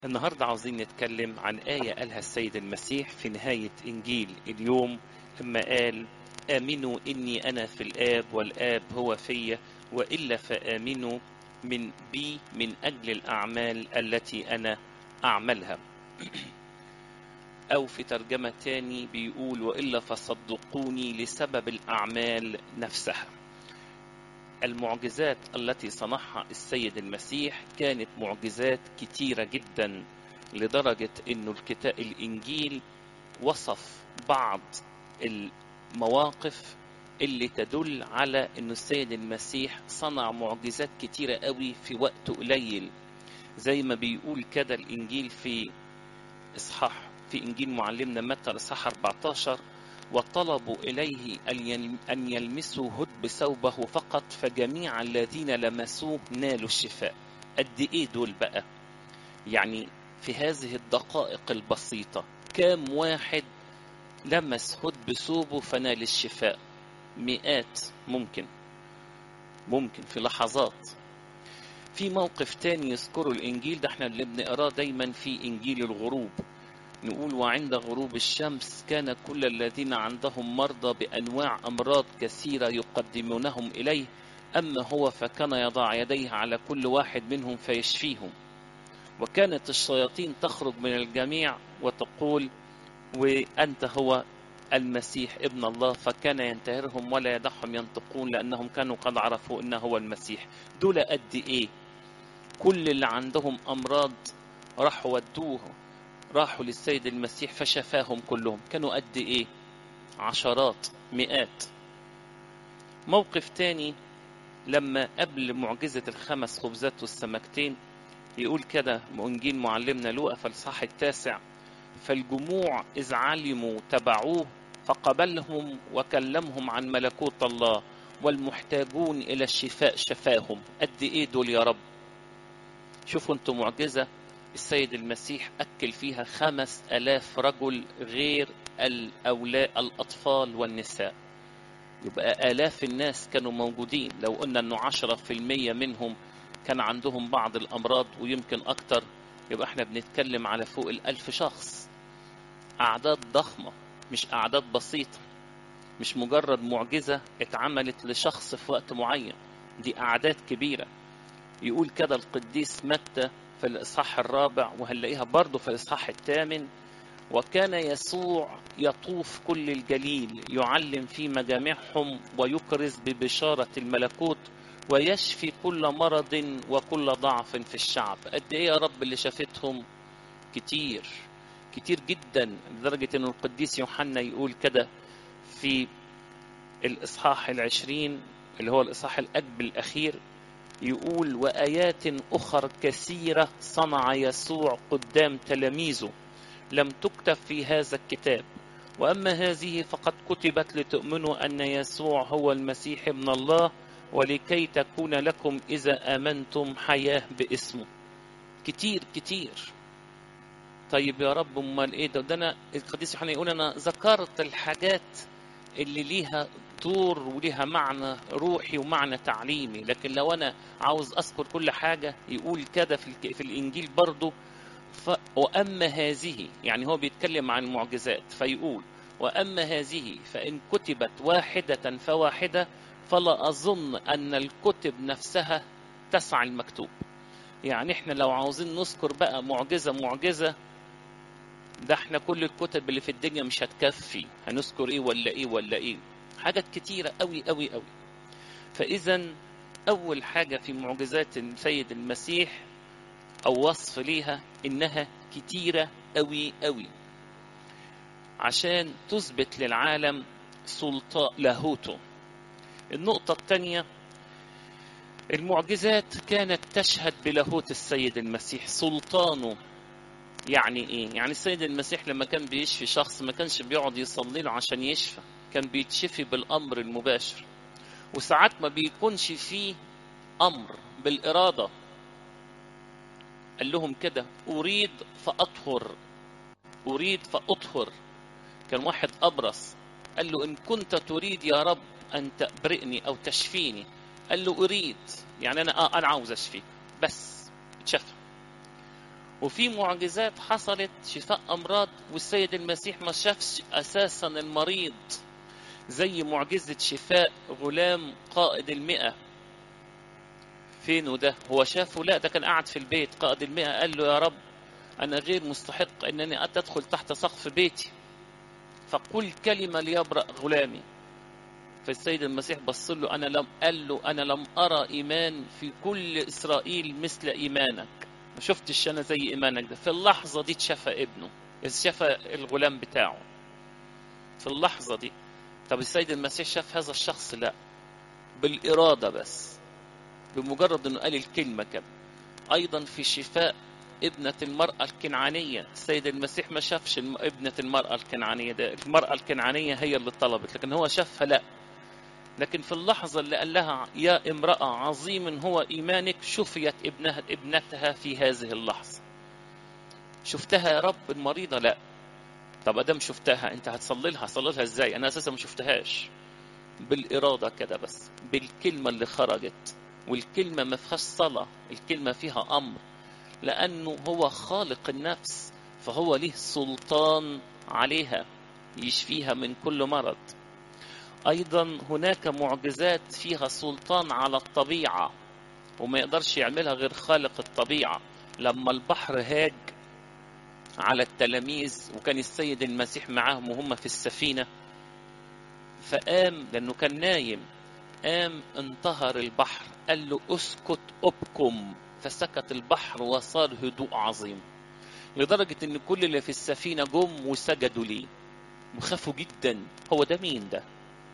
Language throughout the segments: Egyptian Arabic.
النهاردة عاوزين نتكلم عن آية قالها السيد المسيح في نهاية إنجيل اليوم لما قال آمنوا إني أنا في الآب والآب هو في وإلا فآمنوا من بي من أجل الأعمال التي أنا أعملها أو في ترجمة تاني بيقول وإلا فصدقوني لسبب الأعمال نفسها المعجزات التي صنعها السيد المسيح كانت معجزات كتيرة جدا لدرجة انه الكتاب الانجيل وصف بعض المواقف اللي تدل على انه السيد المسيح صنع معجزات كتيرة قوي في وقت قليل زي ما بيقول كده الانجيل في اصحاح في انجيل معلمنا متى الاصحاح 14 وطلبوا إليه أن يلمسوا هدب ثوبه فقط فجميع الذين لمسوه نالوا الشفاء قد إيه دول بقى يعني في هذه الدقائق البسيطة كام واحد لمس هدب ثوبه فنال الشفاء مئات ممكن ممكن في لحظات في موقف تاني يذكره الإنجيل ده احنا اللي بنقراه دايما في إنجيل الغروب نقول وعند غروب الشمس كان كل الذين عندهم مرضى بأنواع أمراض كثيرة يقدمونهم إليه أما هو فكان يضع يديه على كل واحد منهم فيشفيهم وكانت الشياطين تخرج من الجميع وتقول وأنت هو المسيح ابن الله فكان ينتهرهم ولا يدعهم ينطقون لأنهم كانوا قد عرفوا أنه هو المسيح دول قد إيه كل اللي عندهم أمراض راحوا ودوه راحوا للسيد المسيح فشفاهم كلهم كانوا قد ايه عشرات مئات موقف تاني لما قبل معجزة الخمس خبزات والسمكتين يقول كده انجيل معلمنا لوقا في الصح التاسع فالجموع إذ علموا تبعوه فقبلهم وكلمهم عن ملكوت الله والمحتاجون إلى الشفاء شفاهم قد إيه دول يا رب شوفوا انتم معجزة السيد المسيح أكل فيها خمس ألاف رجل غير الأولاء الأطفال والنساء يبقى آلاف الناس كانوا موجودين لو قلنا أنه عشرة في المية منهم كان عندهم بعض الأمراض ويمكن أكتر يبقى احنا بنتكلم على فوق الألف شخص أعداد ضخمة مش أعداد بسيطة مش مجرد معجزة اتعملت لشخص في وقت معين دي أعداد كبيرة يقول كده القديس متى في الإصحاح الرابع وهنلاقيها برضه في الإصحاح الثامن وكان يسوع يطوف كل الجليل يعلم في مجامعهم ويكرز ببشارة الملكوت ويشفي كل مرض وكل ضعف في الشعب قد ايه يا رب اللي شافتهم كتير كتير جدا لدرجة ان القديس يوحنا يقول كده في الإصحاح العشرين اللي هو الإصحاح الأجب الأخير يقول وآيات أخر كثيرة صنع يسوع قدام تلاميذه لم تكتب في هذا الكتاب وأما هذه فقد كتبت لتؤمنوا أن يسوع هو المسيح ابن الله ولكي تكون لكم إذا آمنتم حياة باسمه كتير كتير طيب يا رب امال ايه ده, ده انا القديس يوحنا يقول انا ذكرت الحاجات اللي ليها دور وليها معنى روحي ومعنى تعليمي لكن لو انا عاوز اذكر كل حاجه يقول كده في, في الانجيل برضه ف... واما هذه يعني هو بيتكلم عن المعجزات فيقول واما هذه فان كتبت واحده فواحده فلا اظن ان الكتب نفسها تسعى المكتوب يعني احنا لو عاوزين نذكر بقى معجزه معجزه ده احنا كل الكتب اللي في الدنيا مش هتكفي هنذكر ايه ولا ايه ولا ايه حاجات كتيرة قوي قوي قوي فإذا أول حاجة في معجزات السيد المسيح أو وصف ليها إنها كتيرة قوي قوي عشان تثبت للعالم سلطان لاهوته النقطة الثانية المعجزات كانت تشهد بلاهوت السيد المسيح سلطانه يعني ايه يعني السيد المسيح لما كان بيشفي شخص ما كانش بيقعد يصلي له عشان يشفى كان بيتشفي بالامر المباشر وساعات ما بيكونش فيه امر بالاراده قال لهم كده اريد فاطهر اريد فاطهر كان واحد ابرص قال له ان كنت تريد يا رب ان تبرئني او تشفيني قال له اريد يعني انا آه انا عاوز اشفيك بس اتشفى وفي معجزات حصلت شفاء أمراض والسيد المسيح ما شافش أساسا المريض زي معجزة شفاء غلام قائد المئة فينه ده هو شافه لا ده كان قاعد في البيت قائد المئة قال له يا رب أنا غير مستحق أنني أدخل تحت سقف بيتي فقل كلمة ليبرأ غلامي فالسيد المسيح بص له أنا لم قال له أنا لم أرى إيمان في كل إسرائيل مثل إيمانك ما شفتش أنا زي إيمانك ده في اللحظة دي اتشفى ابنه اتشفى الغلام بتاعه في اللحظة دي طب السيد المسيح شاف هذا الشخص لا بالإرادة بس بمجرد أنه قال الكلمة كده أيضا في شفاء ابنة المرأة الكنعانية السيد المسيح ما شافش ابنة المرأة الكنعانية ده المرأة الكنعانية هي اللي طلبت لكن هو شافها لا لكن في اللحظة اللي قال لها يا امرأة عظيم هو إيمانك شفيت ابنها ابنتها في هذه اللحظة شفتها يا رب المريضة لا طب ادام شفتها انت هتصلي لها هتصلي لها ازاي انا اساسا ما شفتهاش بالإرادة كده بس بالكلمة اللي خرجت والكلمة ما فيهاش صلاة الكلمة فيها أمر لأنه هو خالق النفس فهو له سلطان عليها يشفيها من كل مرض أيضا هناك معجزات فيها سلطان على الطبيعة وما يقدرش يعملها غير خالق الطبيعة لما البحر هاج على التلاميذ وكان السيد المسيح معاهم وهم في السفينة فقام لأنه كان نايم قام انتهر البحر قال له اسكت ابكم فسكت البحر وصار هدوء عظيم لدرجة ان كل اللي في السفينة جم وسجدوا ليه وخافوا جدا هو ده مين ده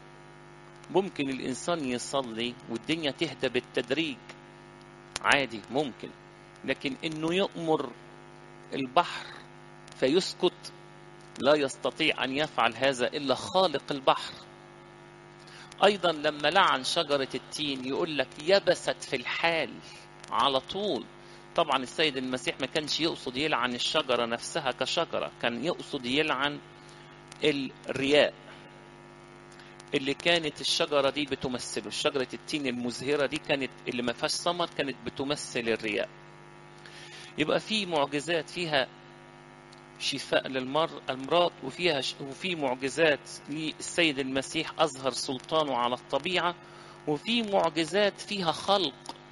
ممكن الانسان يصلي والدنيا تهدى بالتدريج عادي ممكن لكن انه يأمر البحر فيسكت لا يستطيع ان يفعل هذا الا خالق البحر ايضا لما لعن شجرة التين يقول لك يبست في الحال على طول طبعا السيد المسيح ما كانش يقصد يلعن الشجرة نفسها كشجرة كان يقصد يلعن الرياء اللي كانت الشجرة دي بتمثله شجرة التين المزهرة دي كانت اللي ما فيهاش ثمر كانت بتمثل الرياء يبقى في معجزات فيها شفاء للمرض وفيها وفي معجزات للسيد المسيح أظهر سلطانه على الطبيعة وفي معجزات فيها خلق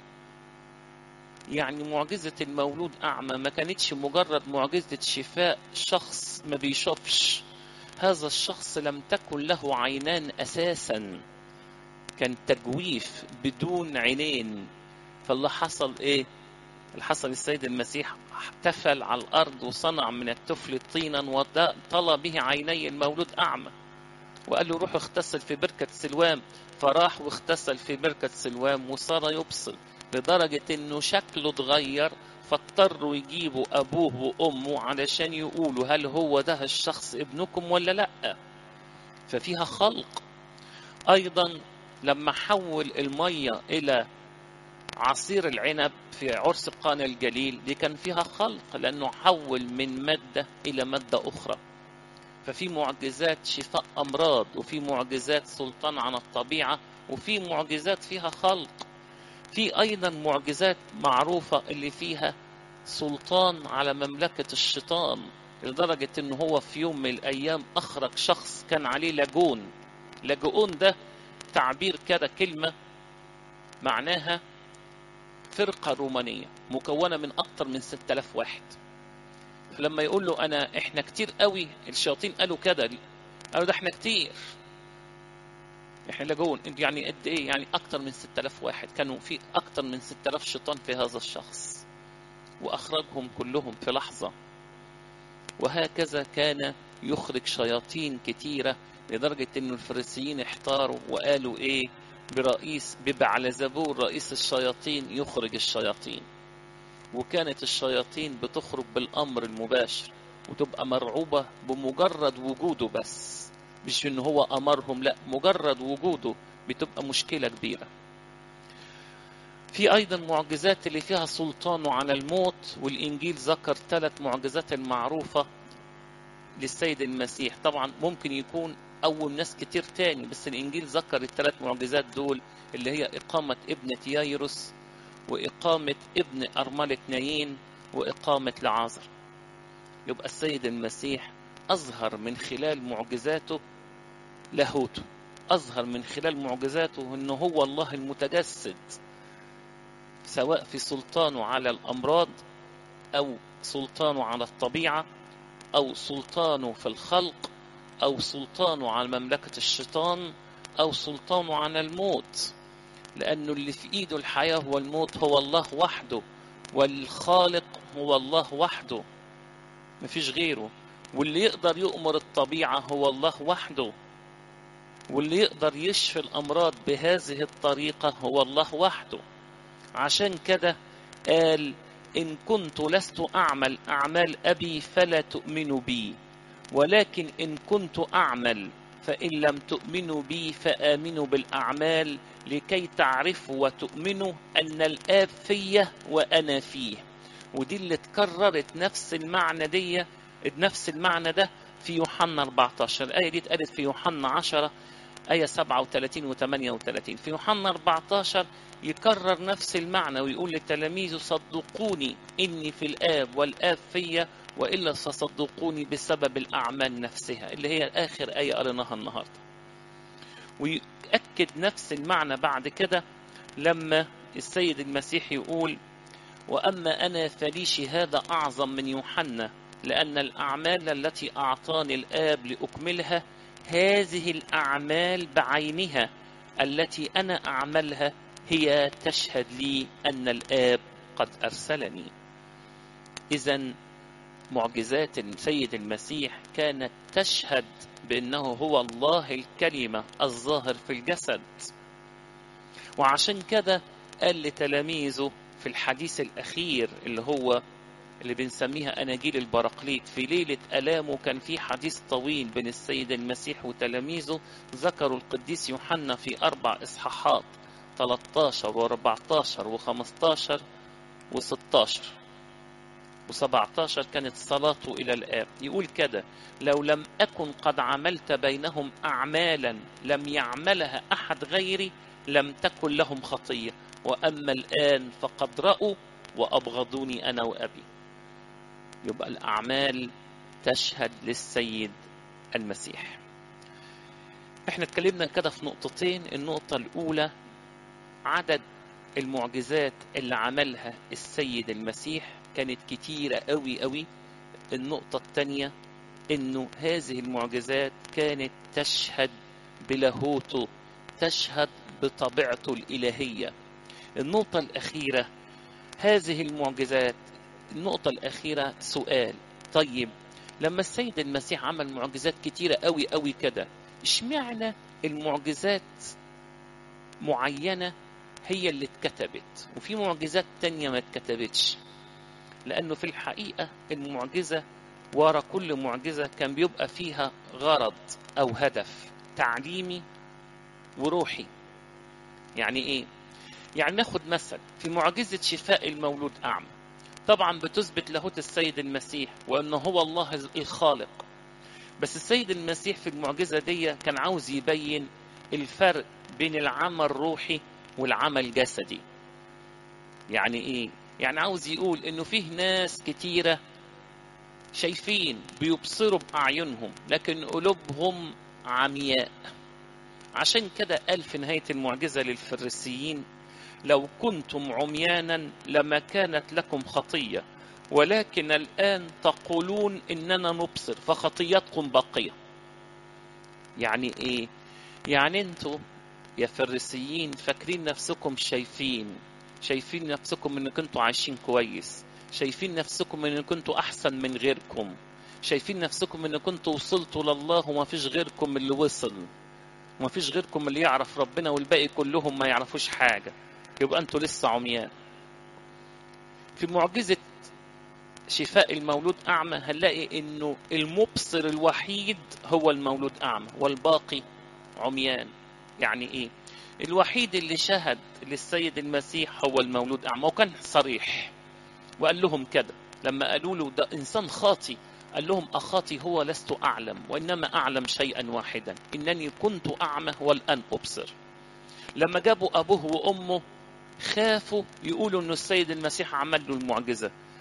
يعني معجزة المولود أعمى ما كانتش مجرد معجزة شفاء شخص ما بيشوفش هذا الشخص لم تكن له عينان أساسا كان تجويف بدون عينين فاللي حصل إيه اللي حصل السيد المسيح احتفل على الأرض وصنع من الطفل طينا وطلى به عيني المولود أعمى وقال له روح اغتسل في بركة سلوام فراح واغتسل في بركة سلوام وصار يبصر لدرجة انه شكله اتغير فاضطروا يجيبوا ابوه وامه علشان يقولوا هل هو ده الشخص ابنكم ولا لا ففيها خلق ايضا لما حول المية الى عصير العنب في عرس قانا الجليل دي كان فيها خلق لانه حول من مادة الى مادة اخرى ففي معجزات شفاء امراض وفي معجزات سلطان عن الطبيعة وفي معجزات فيها خلق في ايضا معجزات معروفة اللي فيها سلطان على مملكة الشيطان لدرجة ان هو في يوم من الايام اخرج شخص كان عليه لاجون لاجون ده تعبير كده كلمة معناها فرقة رومانية مكونة من اكتر من 6000 واحد فلما يقول له انا احنا كتير قوي الشياطين قالوا كده قالوا ده احنا كتير احنا لاجون يعني قد ايه يعني اكتر من 6000 واحد كانوا في اكتر من 6000 شيطان في هذا الشخص واخرجهم كلهم في لحظه وهكذا كان يخرج شياطين كتيره لدرجه ان الفريسيين احتاروا وقالوا ايه برئيس ببعلزبور رئيس الشياطين يخرج الشياطين وكانت الشياطين بتخرج بالامر المباشر وتبقى مرعوبه بمجرد وجوده بس مش ان هو امرهم لا مجرد وجوده بتبقى مشكله كبيره في ايضا معجزات اللي فيها سلطانه على الموت والانجيل ذكر ثلاث معجزات المعروفه للسيد المسيح طبعا ممكن يكون اول ناس كتير تاني بس الانجيل ذكر الثلاث معجزات دول اللي هي اقامه ابنه يايروس واقامه ابن ارمله نايين وإقامة لعازر يبقى السيد المسيح أظهر من خلال معجزاته لاهوته أظهر من خلال معجزاته أنه هو الله المتجسد سواء في سلطانه على الأمراض أو سلطانه على الطبيعة أو سلطانه في الخلق أو سلطانه على مملكة الشيطان أو سلطانه على الموت لأنه اللي في إيده الحياة والموت هو الله وحده والخالق هو الله وحده مفيش غيره واللي يقدر يؤمر الطبيعة هو الله وحده واللي يقدر يشفي الأمراض بهذه الطريقة هو الله وحده عشان كده قال إن كنت لست أعمل أعمال أبي فلا تؤمنوا بي ولكن إن كنت أعمل فإن لم تؤمنوا بي فآمنوا بالأعمال لكي تعرفوا وتؤمنوا أن الآب فيه وأنا فيه ودي اللي اتكررت نفس المعنى دي نفس المعنى ده في يوحنا 14 الآية دي اتقالت في يوحنا 10 آية 37 و 38 في يوحنا 14 يكرر نفس المعنى ويقول لتلاميذه صدقوني إني في الآب والآب فيا وإلا فصدقوني بسبب الأعمال نفسها اللي هي آخر آية قريناها النهاردة ويأكد نفس المعنى بعد كده لما السيد المسيح يقول وأما أنا فلي شهادة أعظم من يوحنا لأن الأعمال التي أعطاني الآب لأكملها هذه الأعمال بعينها التي أنا أعملها هي تشهد لي أن الآب قد أرسلني إذا معجزات السيد المسيح كانت تشهد بأنه هو الله الكلمة الظاهر في الجسد وعشان كده قال لتلاميذه في الحديث الأخير اللي هو اللي بنسميها أناجيل البراقليط في ليلة ألامه كان في حديث طويل بين السيد المسيح وتلاميذه ذكروا القديس يوحنا في أربع إصحاحات 13 و14 و15 و16 و17 كانت صلاته إلى الآب يقول كده لو لم أكن قد عملت بينهم أعمالا لم يعملها أحد غيري لم تكن لهم خطية وأما الآن فقد رأوا وأبغضوني أنا وأبي يبقى الأعمال تشهد للسيد المسيح احنا اتكلمنا كده في نقطتين النقطة الأولى عدد المعجزات اللي عملها السيد المسيح كانت كتيرة قوي قوي النقطة الثانية انه هذه المعجزات كانت تشهد بلاهوته تشهد بطبيعته الإلهية النقطة الأخيرة هذه المعجزات النقطة الأخيرة سؤال طيب لما السيد المسيح عمل معجزات كتيرة قوي قوي كده اشمعنى المعجزات معينة هي اللي اتكتبت وفي معجزات تانية ما اتكتبتش لأنه في الحقيقة المعجزة ورا كل معجزة كان بيبقى فيها غرض أو هدف تعليمي وروحي يعني إيه؟ يعني ناخد مثل في معجزة شفاء المولود أعمى طبعا بتثبت لاهوت السيد المسيح وأنه هو الله الخالق بس السيد المسيح في المعجزة دي كان عاوز يبين الفرق بين العمل الروحي والعمل الجسدي يعني ايه يعني عاوز يقول انه فيه ناس كتيرة شايفين بيبصروا بأعينهم لكن قلوبهم عمياء عشان كده قال في نهاية المعجزة للفريسيين لو كنتم عميانا لما كانت لكم خطية ولكن الآن تقولون إننا نبصر فخطيتكم باقية يعني إيه؟ يعني أنتوا يا فريسيين فاكرين نفسكم شايفين شايفين نفسكم ان كنتوا عايشين كويس شايفين نفسكم ان كنتوا احسن من غيركم شايفين نفسكم ان كنتوا وصلتوا لله وما فيش غيركم اللي وصل وما فيش غيركم اللي يعرف ربنا والباقي كلهم ما يعرفوش حاجة يبقى انتوا لسه عميان في معجزة شفاء المولود أعمى هنلاقي إنه المبصر الوحيد هو المولود أعمى والباقي عميان يعني إيه؟ الوحيد اللي شهد للسيد المسيح هو المولود أعمى وكان صريح وقال لهم كده لما قالوا له ده إنسان خاطي قال لهم أخاطي هو لست أعلم وإنما أعلم شيئا واحدا إنني كنت أعمى والآن أبصر لما جابوا أبوه وأمه خافوا يقولوا إنه السيد المسيح عمل له المعجزة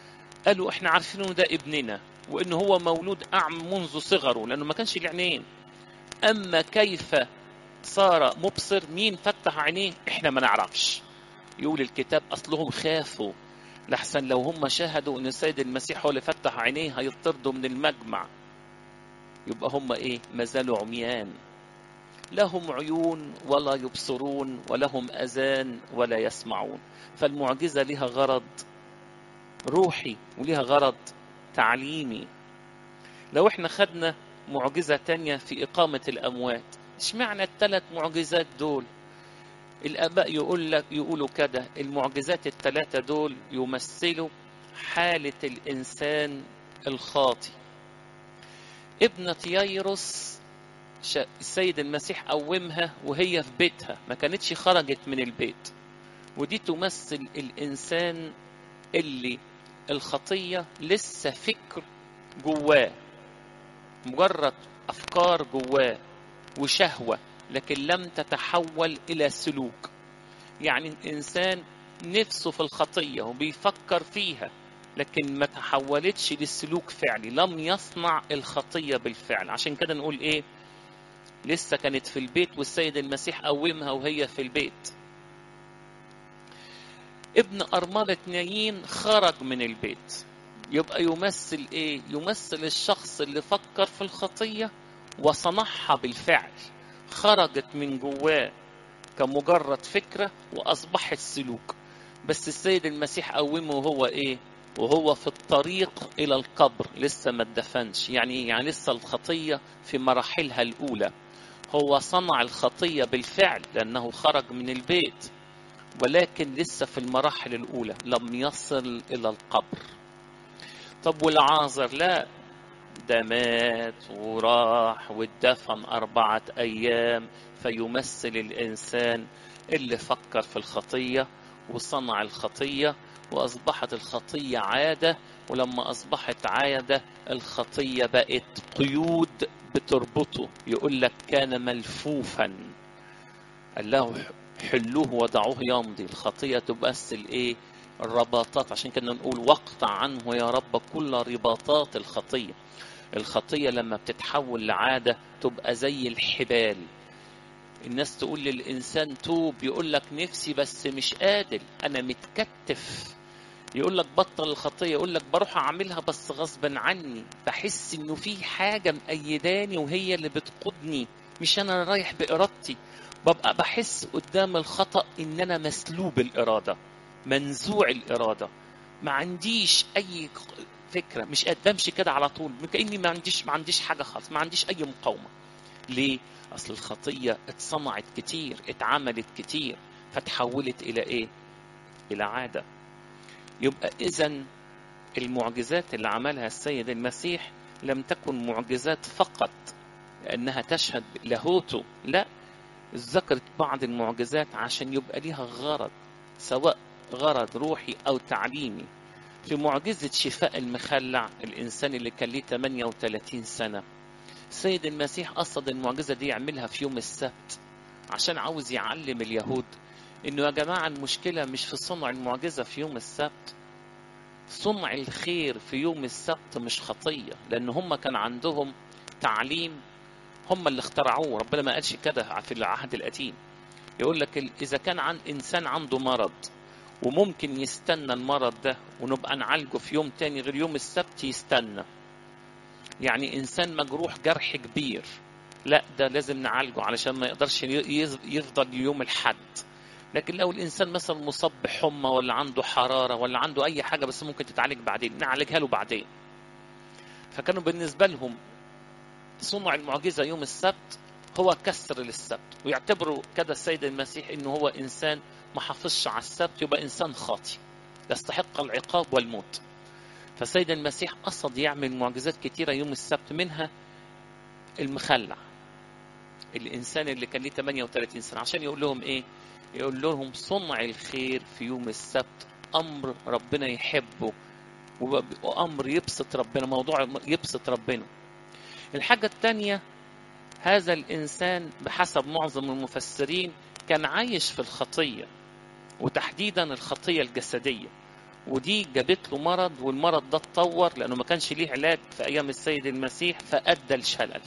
قالوا احنا عارفين انه ده ابننا وانه هو مولود اعمى منذ صغره لانه ما كانش له عينين اما كيف صار مبصر مين فتح عينيه احنا ما نعرفش يقول الكتاب اصلهم خافوا لحسن لو هم شاهدوا ان السيد المسيح هو اللي فتح عينيه هيطردوا من المجمع يبقى هم ايه ما زالوا عميان لهم عيون ولا يبصرون ولهم اذان ولا يسمعون فالمعجزه لها غرض روحي ولها غرض تعليمي لو احنا خدنا معجزه تانية في اقامه الاموات اشمعنى الثلاث معجزات دول الاباء يقول لك يقولوا كده المعجزات الثلاثه دول يمثلوا حاله الانسان الخاطي ابنة ييروس السيد المسيح قومها وهي في بيتها ما كانتش خرجت من البيت ودي تمثل الإنسان اللي الخطية لسه فكر جواه مجرد أفكار جواه وشهوة لكن لم تتحول إلى سلوك يعني الإنسان نفسه في الخطية وبيفكر فيها لكن ما تحولتش للسلوك فعلي لم يصنع الخطية بالفعل عشان كده نقول ايه لسه كانت في البيت والسيد المسيح قومها وهي في البيت ابن أرملة نايين خرج من البيت يبقى يمثل ايه يمثل الشخص اللي فكر في الخطية وصنعها بالفعل خرجت من جواه كمجرد فكرة وأصبحت سلوك بس السيد المسيح قومه وهو ايه وهو في الطريق إلى القبر لسه ما اتدفنش يعني يعني لسه الخطية في مراحلها الأولى هو صنع الخطية بالفعل لأنه خرج من البيت ولكن لسه في المراحل الأولى لم يصل إلى القبر طب والعازر لا ده مات وراح واتدفن أربعة أيام فيمثل الإنسان اللي فكر في الخطية وصنع الخطية وأصبحت الخطية عادة ولما أصبحت عادة الخطية بقت قيود بتربطه يقول لك كان ملفوفا قال له حلوه ودعوه يمضي الخطية تمثل إيه الرباطات عشان كده نقول واقطع عنه يا رب كل رباطات الخطية الخطية لما بتتحول لعادة تبقى زي الحبال الناس تقول للإنسان توب يقول لك نفسي بس مش قادر أنا متكتف يقول لك بطل الخطية يقول لك بروح أعملها بس غصبا عني بحس إنه في حاجة مأيداني وهي اللي بتقودني مش أنا رايح بإرادتي ببقى بحس قدام الخطأ إن أنا مسلوب الإرادة منزوع الإرادة ما عنديش أي فكرة مش بمشي كده على طول كأني ما عنديش ما عنديش حاجة خالص ما عنديش أي مقاومة ليه؟ أصل الخطية اتصنعت كتير اتعملت كتير فتحولت إلى إيه؟ إلى عادة يبقى إذا المعجزات اللي عملها السيد المسيح لم تكن معجزات فقط لأنها تشهد لاهوته لا ذكرت بعض المعجزات عشان يبقى ليها غرض سواء غرض روحي أو تعليمي في معجزة شفاء المخلع الإنسان اللي كان ليه 38 سنة السيد المسيح قصد المعجزة دي يعملها في يوم السبت عشان عاوز يعلم اليهود انه يا جماعة المشكلة مش في صنع المعجزة في يوم السبت صنع الخير في يوم السبت مش خطية لان هم كان عندهم تعليم هم اللي اخترعوه ربنا ما قالش كده في العهد القديم يقول لك اذا كان عن انسان عنده مرض وممكن يستنى المرض ده ونبقى نعالجه في يوم تاني غير يوم السبت يستنى يعني انسان مجروح جرح كبير لا ده لازم نعالجه علشان ما يقدرش يفضل يوم الحد لكن لو الانسان مثلا مصاب بحمى ولا عنده حراره ولا عنده اي حاجه بس ممكن تتعالج بعدين نعالجها له بعدين فكانوا بالنسبه لهم صنع المعجزه يوم السبت هو كسر للسبت ويعتبروا كده السيد المسيح انه هو انسان ما حافظش على السبت يبقى انسان خاطي يستحق العقاب والموت فسيد المسيح قصد يعمل معجزات كتيرة يوم السبت منها المخلع الإنسان اللي كان ليه 38 سنة عشان يقول لهم إيه يقول لهم صنع الخير في يوم السبت أمر ربنا يحبه وأمر يبسط ربنا موضوع يبسط ربنا الحاجة الثانية هذا الإنسان بحسب معظم المفسرين كان عايش في الخطية وتحديدا الخطية الجسدية ودي جابت له مرض والمرض ده اتطور لانه ما كانش ليه علاج في ايام السيد المسيح فادى الشلل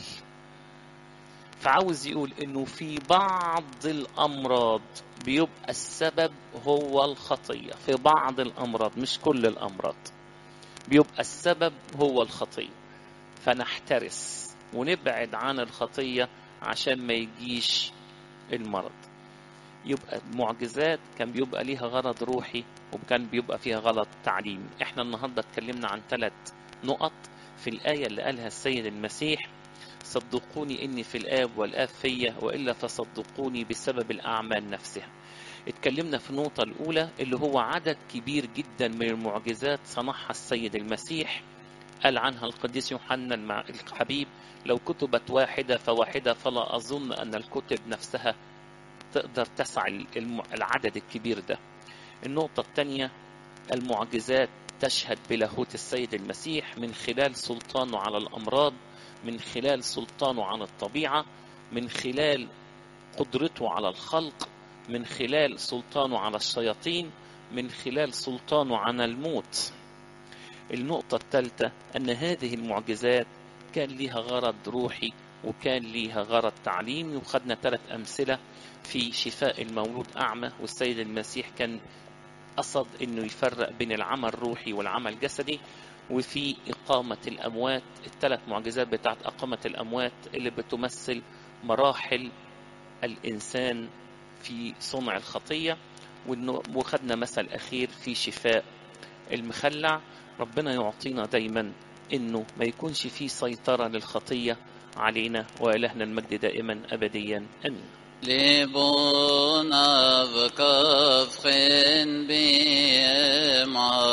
فعاوز يقول انه في بعض الامراض بيبقى السبب هو الخطيه في بعض الامراض مش كل الامراض بيبقى السبب هو الخطيه فنحترس ونبعد عن الخطيه عشان ما يجيش المرض يبقى معجزات كان بيبقى ليها غرض روحي وكان بيبقى فيها غلط تعليمي احنا النهارده اتكلمنا عن ثلاث نقط في الآية اللي قالها السيد المسيح صدقوني إني في الآب والآب فيا وإلا فصدقوني بسبب الأعمال نفسها اتكلمنا في النقطة الأولى اللي هو عدد كبير جدا من المعجزات صنعها السيد المسيح قال عنها القديس يوحنا المع- الحبيب لو كتبت واحدة فواحدة فلا أظن أن الكتب نفسها تقدر تسعى الم- العدد الكبير ده النقطة الثانية المعجزات تشهد بلاهوت السيد المسيح من خلال سلطانه على الأمراض من خلال سلطانه على الطبيعة من خلال قدرته على الخلق من خلال سلطانه على الشياطين من خلال سلطانه على الموت النقطة الثالثة أن هذه المعجزات كان ليها غرض روحي وكان ليها غرض تعليمي وخدنا ثلاث أمثلة في شفاء المولود أعمى والسيد المسيح كان قصد أنه يفرق بين العمل الروحي والعمل الجسدي وفي إقامة الأموات الثلاث معجزات بتاعت إقامة الأموات اللي بتمثل مراحل الإنسان في صنع الخطية وإنه- وخدنا مثل أخير في شفاء المخلع ربنا يعطينا دايما إنه ما يكونش فيه سيطرة للخطية علينا وإلهنا المجد دائما أبديا أمين ליבון אבקבכן ביים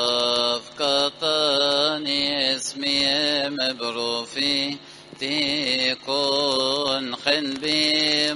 אבקתני אסמיים ברופי תיקון חן בי